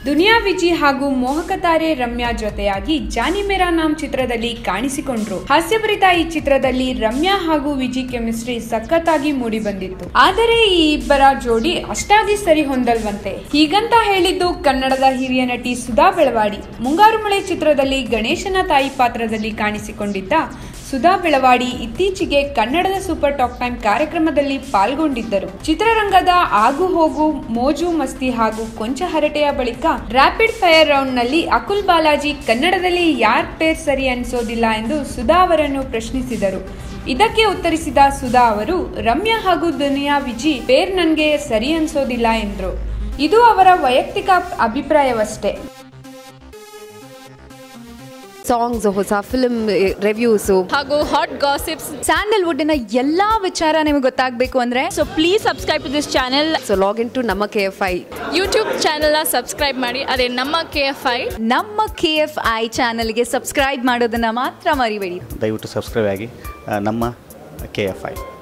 ದುನಿಯಾ ವಿಜಿ ಹಾಗೂ ಮೋಹಕ ತಾರೆ ರಮ್ಯಾ ಜೊತೆಯಾಗಿ ಜಾನಿ ಮೇರಾ ನಾಮ್ ಚಿತ್ರದಲ್ಲಿ ಕಾಣಿಸಿಕೊಂಡ್ರು ಹಾಸ್ಯಭರಿತ ಈ ಚಿತ್ರದಲ್ಲಿ ರಮ್ಯಾ ಹಾಗೂ ವಿಜಿ ಕೆಮಿಸ್ಟ್ರಿ ಸಖತ್ತಾಗಿ ಮೂಡಿ ಬಂದಿತ್ತು ಆದರೆ ಈ ಇಬ್ಬರ ಜೋಡಿ ಅಷ್ಟಾಗಿ ಸರಿ ಹೊಂದಲ್ವಂತೆ ಹೀಗಂತ ಹೇಳಿದ್ದು ಕನ್ನಡದ ಹಿರಿಯ ನಟಿ ಸುಧಾ ಬೆಳವಾಡಿ ಮುಂಗಾರು ಮಳೆ ಚಿತ್ರದಲ್ಲಿ ಗಣೇಶನ ತಾಯಿ ಪಾತ್ರದಲ್ಲಿ ಕಾಣಿಸಿಕೊಂಡಿದ್ದ ಸುಧಾ ಬೆಳವಾಡಿ ಇತ್ತೀಚೆಗೆ ಕನ್ನಡದ ಸೂಪರ್ ಟಾಕ್ ಟೈಮ್ ಕಾರ್ಯಕ್ರಮದಲ್ಲಿ ಪಾಲ್ಗೊಂಡಿದ್ದರು ಚಿತ್ರರಂಗದ ಆಗು ಹೋಗು ಮೋಜು ಮಸ್ತಿ ಹಾಗೂ ಕೊಂಚ ಹರಟೆಯ ಬಳಿಕ ರ್ಯಾಪಿಡ್ ಫೈರ್ ರೌಂಡ್ ನಲ್ಲಿ ಅಕುಲ್ ಬಾಲಾಜಿ ಕನ್ನಡದಲ್ಲಿ ಯಾರ್ ಪೇರ್ ಸರಿ ಅನಿಸೋದಿಲ್ಲ ಎಂದು ಸುಧಾ ಅವರನ್ನು ಪ್ರಶ್ನಿಸಿದರು ಇದಕ್ಕೆ ಉತ್ತರಿಸಿದ ಸುಧಾ ಅವರು ರಮ್ಯಾ ಹಾಗೂ ದುನಿಯಾ ವಿಜಿ ಪೇರ್ ನನ್ಗೆ ಸರಿ ಅನ್ಸೋದಿಲ್ಲ ಎಂದ್ರು ಇದು ಅವರ ವೈಯಕ್ತಿಕ ಅಭಿಪ್ರಾಯವಷ್ಟೇ ಸಾಂಗ್ಸ್ ಹೊಸ ಫಿಲ್ಮ್ ರಿವ್ಯೂಸು ಹಾಗೂ ಹಾಟ್ ಗಾಸಿಪ್ಸ್ ಸ್ಯಾಂಡಲ್ವುಡ್ಡಿನ ಎಲ್ಲಾ ವಿಚಾರ ನಿಮಗೆ ಗೊತ್ತಾಗಬೇಕು ಅಂದ್ರೆ so please subscribe to this channel so login to ನಮ್ಮ ಕೆ ಎಫ್ ಐ ಯೂಟ್ಯೂಬ್ ಚಾನೆಲ್ನ ಸಬ್ಸ್ಕ್ರೈಬ್ ಮಾಡಿ ಅದೇ ನಮ್ಮ ಕೆ ಎಫ್ ಐ ನಮ್ಮ ಕೆ ಎಫ್ ಐ ಚಾನಲ್ಗೆ ಸಬ್ಸ್ಕ್ರೈಬ್ ಮಾಡೋದನ್ನ ಮಾತ್ರ ಮರಿಬೇಡಿ ದಯವಿಟ್ಟು ಸಬ್ಸ್ಕ್ರೈಬ್ ಆಗಿ ಆ, ನಮ್ಮ ಕೆ ಎಫ್ ಐ